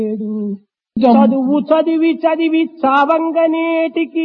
చదువు చదివి చదివి చావంగనేటికి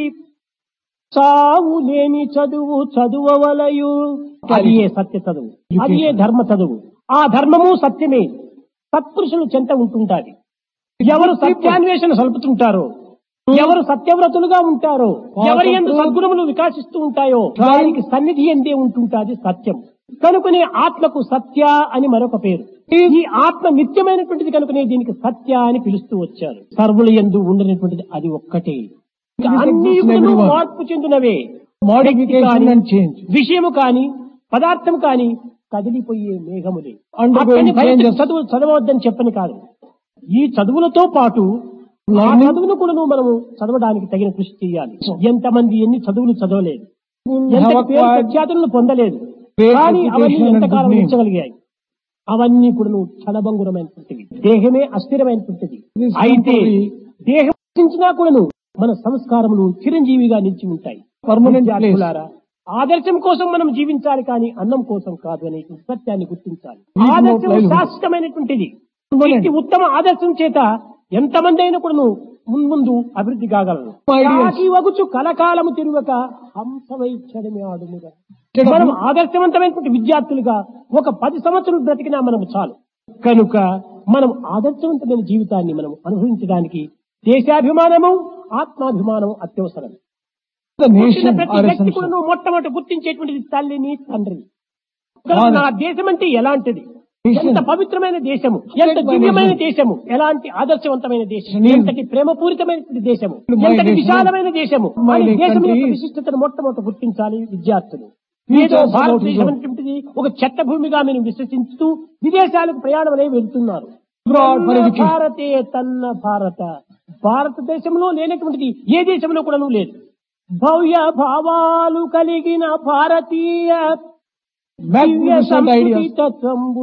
చావు లేని చదువు చదువవలయు అది ఏ సత్య చదువు అది ఏ ధర్మ చదువు ఆ ధర్మము సత్యమే సత్పురుషులు చెంత ఉంటుంటాది ఎవరు సత్యాన్వేషణ సలుపుతుంటారో ఎవరు సత్యవ్రతులుగా ఉంటారో ఎవరి ఎందు సద్గుణములు వికాసిస్తూ ఉంటాయో వారికి సన్నిధి ఎందే ఉంటుంటాది సత్యం కనుకనే ఆత్మకు సత్య అని మరొక పేరు ఈ ఆత్మ నిత్యమైనటువంటిది కనుకనే దీనికి సత్య అని పిలుస్తూ వచ్చారు సర్వుల ఎందు ఉండనటువంటిది అది ఒక్కటే ఇంకా అన్ని యుగములు మార్పు చెందినవే Modification వ్యక్తి కాని, and change. విషయము కాని పదార్థం కాని కదిలిపోయే మేఘములే Undergoing అక్కడిని బయట changes. చదువు చదవద్దని చెప్పని కాదు ఈ చదువులతో పాటు ఆ Learning. చదువును కూడా మనము చదవడానికి తగిన కృషి చేయాలి ఎంతమంది ఎన్ని చదువులు చదవలేదు have ఎంత పేరు acquired ప్రఖ్యాతులను పొందలేదు great కానీ అవన్నీ reputation and ఎంతకాలం good name. ఉంచగలిగాయి అవన్నీ కూడా క్షణభంగురమైనటువంటివి దేహమే అస్థిరమైనటువంటిది This is అయితే temporary. దేహం నశించినా కూడాను మన సంస్కారములు చిరంజీవిగా నిలిచి ఉంటాయి Permanent విద్యార్థులారా, ఆదర్శం కోసం మనం జీవించాలి కానీ అన్నం కోసం కాదు అనే సత్యాన్ని గుర్తించాలి Need no ఆదర్శం livelihood. శాశ్వతమైనటువంటిది Permanent. ఇట్టి ఉత్తమ ఆదర్శం చేత ఎంతమంది అయినా కూడాను మున్ముందు అభివృద్ధి కాగలరు My ideas. కాకి వగుచు కలకాలము తిరుగక హంసవైచ్చడమే ఆడుముగా Instead of- మనం ఆదర్శవంతమైనటువంటి విద్యార్థులుగా ఒక పది సంవత్సరాలు బ్రతికినా మనకు చాలు కనుక మనం ఆదర్శవంతమైన జీవితాన్ని మనం అనుభవించడానికి దేశాభిమానము ఆత్మాభిమానం అత్యవసరం The పుట్టిన nation ప్రతి are వ్యక్తి కూడా essential. నువ్వు మొట్టమొదటి గుర్తించేటువంటిది తల్లిని తండ్రిని కనుక Father. నా దేశం అంటే ఎలాంటిది Nation. ఎంత పవిత్రమైన దేశము ఎంత by దివ్యమైన nation. దేశము ఎలాంటి ఆదర్శవంతమైన దేశం Name. ఎంతటి ప్రేమపూరితమైనటువంటి దేశము My ఎంతటి nation. విశాలమైన దేశము My అని దేశం యొక్క country is- విశిష్టతను మొట్టమొదటి గుర్తించాలి విద్యార్థులు Future ఏదో is about భారతదేశం to go. అనేటువంటిది ఒక చెత్త భూమిగా మీరు విశ్వసిస్తూ విదేశాలకు ప్రయాణమనే వెళ్తున్నారు Abroad for తన్న education. భారతే తన్న భారత భారతదేశంలో లేనటువంటిది ఏ దేశంలో కూడా లేదు భవ్య భావాలు కలిగిన భారతీయ దివ్య Magnificent సంస్కృతి ideas. తత్వంబు